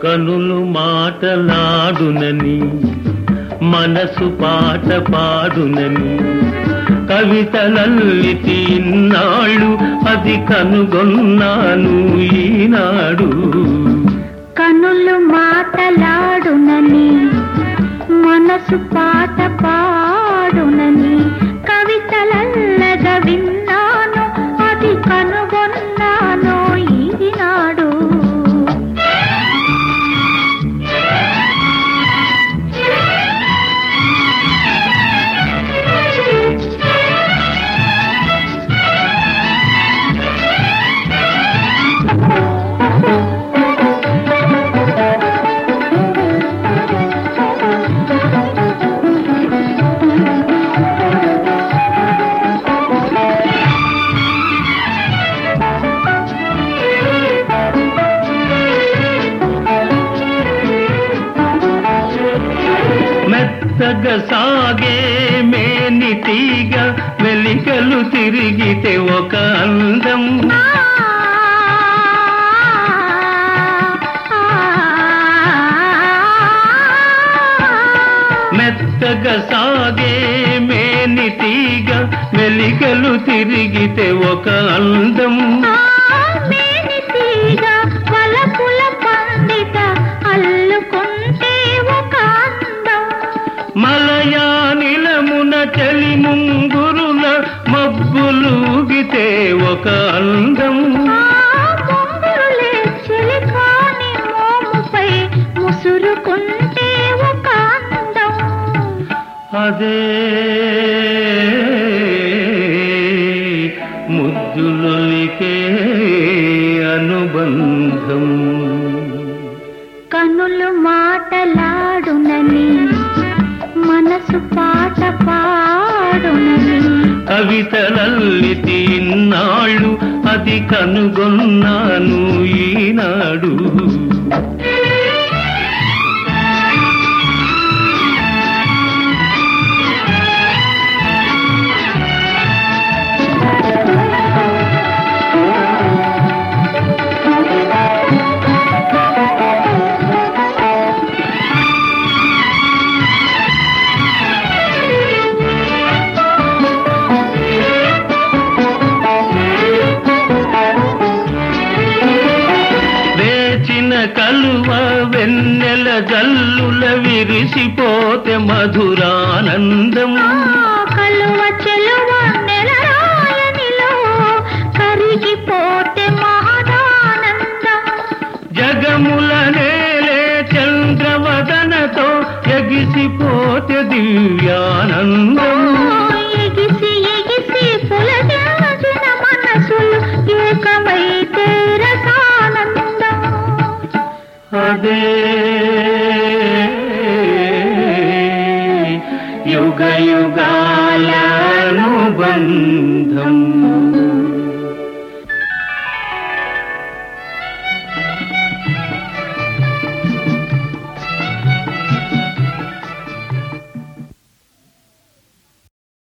కనులు మాటలాడునని మనసు పాట పాడునని కవితలల్లితి ఇన్నాళ్ళు అది కనుగొన్నాను ఈనాడు కనులు మాటలాడునని మనసు పాట పాడునని కవితలల్లగా విన్నాను అది కనుగొన్నాను ఈనాడు మెత్తగా సాగే మేని తీగ వెలికలు తిరిగితే ఒక అందం మెత్తగా సాగే మేని తీగ వెలికలు తిరిగితే ఒక అందం మేనితీగ వలపుల పండిత అల్లుకుంటే ఒక అందం మలయా నిలమున చలి ముంగురుల మబ్బులూగితే ఒక అందం ముంగురులే చిలికాని మోముపై ముసురుకుంటే ఒక అందం అదే ముద్దులొలికే అనుబంధం కనులు మాటలాడునని మనసు పాట పాడునని కవితలల్లితి ఇన్నాళ్ళు అది కనుగొన్నాను ఈనాడు వేచిన కలువ వెన్నెల జల్లుల విరిసిపోతే మధురానందం కలువ చెలువ నెలరాయనిలో కరిగిపోతే మహదానందం జగముల నేలే చంద్రవదనతో ఎగిసిపోతే దివ్యానందం ఎగిసి ఎగిసి పులకించిన మనసులు ఏకమైతే రసానందం అదే యుగ యుగాల అనుబంధం